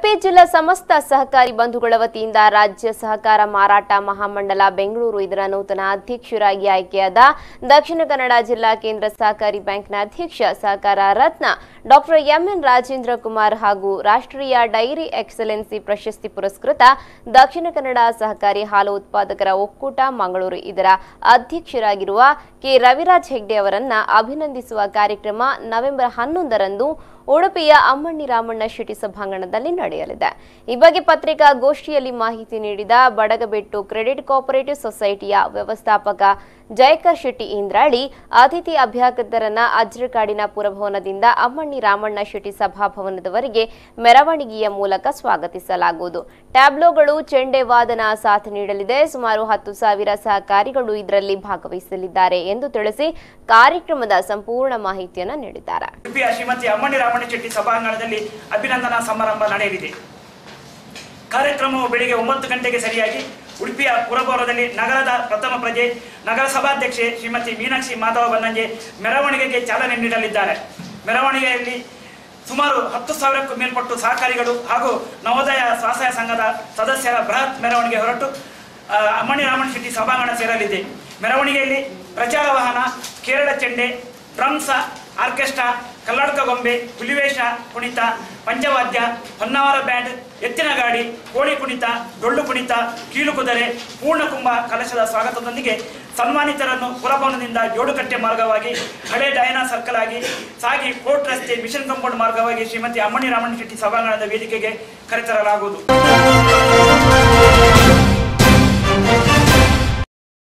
ಉಡುಪಿ ಜಿಲ್ಲಾ ಸಮಸ್ತ ಸಹಕಾರಿ ಬಂಧುಗಳ ವತಿಯಿಂದ ರಾಜ್ಯ ಸಹಕಾರ ಮಾರಾಟ ಮಹಾಮಂಡಲ ಬೆಂಗಳೂರು ಇದರ ನೂತನ ಅಧ್ಯಕ್ಷರಾಗಿ ಆಯ್ಕೆಯಾದ ದಕ್ಷಿಣ ಕನ್ನಡ ಜಿಲ್ಲಾ ಕೇಂದ್ರ ಸಹಕಾರಿ ಬ್ಯಾಂಕ್ನ ಅಧ್ಯಕ್ಷ ಸಹಕಾರ ರತ್ನ ಡಾಕ್ಟರ್ ಎಂಎನ್ ರಾಜೇಂದ್ರ ಕುಮಾರ್ ಹಾಗೂ ರಾಷ್ಟ್ರೀಯ ಡೈರಿ ಎಕ್ಸಲೆನ್ಸಿ ಪ್ರಶಸ್ತಿ ಪುರಸ್ಕೃತ ದಕ್ಷಿಣ ಕನ್ನಡ ಸಹಕಾರಿ ಹಾಲು ಉತ್ಪಾದಕರ ಒಕ್ಕೂಟ ಮಂಗಳೂರು ಇದರ ಅಧ್ಯಕ್ಷರಾಗಿರುವ ಕೆ ರವಿರಾಜ್ ಹೆಗ್ಡೆ ಅವರನ್ನ ಅಭಿನಂದಿಸುವ ಕಾರ್ಯಕ್ರಮ ನವೆಂಬರ್ ಹನ್ನೊಂದರಂದು ಉಡುಪಿಯ ಅಮ್ಮಣ್ಣಿ ರಾಮಣ್ಣ ಶೆಟ್ಟಿ ಸಭಾಂಗಣದಲ್ಲಿ ನಡೆಯಲಿದೆ ಈ ಬಗ್ಗೆ ಪತ್ರಿಕಾಗೋಷ್ಠಿಯಲ್ಲಿ ಮಾಹಿತಿ ನೀಡಿದ ಬಡಗಬೆಟ್ಟು ಕ್ರೆಡಿಟ್ ಕೋಪರೇಟಿವ್ ಸೊಸೈಟಿಯ ವ್ಯವಸ್ಥಾಪಕ ಜಯಕರ್ ಶೆಟ್ಟಿ ಇಂದ್ರಾಳಿ ಅತಿಥಿ ಅಭ್ಯಾಗತರನ್ನ ಅಜ್ರಕಾಡಿನ ಪುರಭವನದಿಂದ ಅಮ್ಮಣ್ಣಿ ರಾಮಣ್ಣ ಶೆಟ್ಟಿ ಸಭಾಭವನದವರೆಗೆ ಮೆರವಣಿಗೆಯ ಮೂಲಕ ಸ್ವಾಗತಿಸಲಾಗುವುದು ಟ್ಯಾಬ್ಲೋಗಳು ಚೆಂಡೆ ವಾದನ ಸಾಥ್ ನೀಡಲಿದೆ ಸುಮಾರು ಹತ್ತು ಸಾವಿರ ಸಹಕಾರಿಗಳು ಇದರಲ್ಲಿ ಭಾಗವಹಿಸಲಿದ್ದಾರೆ ಎಂದು ತಿಳಿಸಿ ಕಾರ್ಯಕ್ರಮದ ಸಂಪೂರ್ಣ ಮಾಹಿತಿಯನ್ನು ನೀಡಿದ್ದಾರೆ ಉಡುಪಿಯ ಶ್ರೀಮತಿ ಅಮ್ಮಣಿ ರಾಮಣ್ಣ ಚೆಟ್ಟಿ ಸಭಾಂಗಣದಲ್ಲಿ ಅಭಿನಂದನಾ ಸಮಾರಂಭ ನಡೆಯಲಿದೆ ಕಾರ್ಯಕ್ರಮವು ಬೆಳಿಗ್ಗೆ ಒಂಬತ್ತು ಗಂಟೆಗೆ ಸರಿಯಾಗಿ ಉಡುಪಿಯ ಪುರಭವನದಲ್ಲಿ ನಗರದ ಪ್ರಥಮ ಪ್ರಜೆ ನಗರಸಭಾಧ್ಯಕ್ಷೆ ಶ್ರೀಮತಿ ಮೀನಾಕ್ಷಿ ಮಾಧವ ಬನ್ನಂಜೆ ಮೆರವಣಿಗೆಗೆ ಚಾಲನೆ ನೀಡಲಿದ್ದಾರೆ ಮೆರವಣಿಗೆಯಲ್ಲಿ ಸುಮಾರು ಹತ್ತು ಸಾವಿರಕ್ಕೂ ಮೇಲ್ಪಟ್ಟು ಸಹಕಾರಿಗಳು ಹಾಗೂ ನವೋದಯ ಸ್ವಸಹಾಯ ಸಂಘದ ಸದಸ್ಯರ ಬೃಹತ್ ಮೆರವಣಿಗೆ ಹೊರಟು ಆ, ಅಮ್ಮಣಿ ರಾಮಣ್ಣ ಶೆಟ್ಟಿ ಸಭಾಂಗಣ ಸೇರಲಿದೆ ಮೆರವಣಿಗೆಯಲ್ಲಿ ಪ್ರಚಾರ ವಾಹನ ಕೇರಳ ಚೆಂಡೆ ಡ್ರಮ್ಸ ಆರ್ಕೆಸ್ಟ್ರಾ ಕಲ್ಲಡ್ಕ ಗೊಂಬೆ ಹುಲಿವೇಷ ಕುಣಿತ ಪಂಚವಾದ್ಯ ಹೊನ್ನಾವರ ಬ್ಯಾಂಡ್ ಎತ್ತಿನ ಗಾಡಿ ಕೋಳಿ ಕುಣಿತ ಡೊಳ್ಳು ಕುಣಿತ ಕೀಲು ಕುದುರೆ ಪೂರ್ಣಕುಂಭ ಕಲಶದ ಸ್ವಾಗತದೊಂದಿಗೆ ಸನ್ಮಾನಿತರನ್ನು ಪುರಭವನದಿಂದ ಜೋಡುಕಟ್ಟೆ ಮಾರ್ಗವಾಗಿ ಹಳೆ ಡಯನಾ ಸರ್ಕಲ್ ಆಗಿ ಸಾಗಿ ಕೋರ್ಟ್ ರಸ್ತೆ ಮಿಷನ್ ಕಾಂಪೌಂಡ್ ಮಾರ್ಗವಾಗಿ ಶ್ರೀಮತಿ ಅಮ್ಮಣಿ ರಾಮಣ್ಣ ಶೆಟ್ಟಿ ಸಭಾಂಗಣದ ವೇದಿಕೆಗೆ ಕರೆತರಲಾಗುವುದು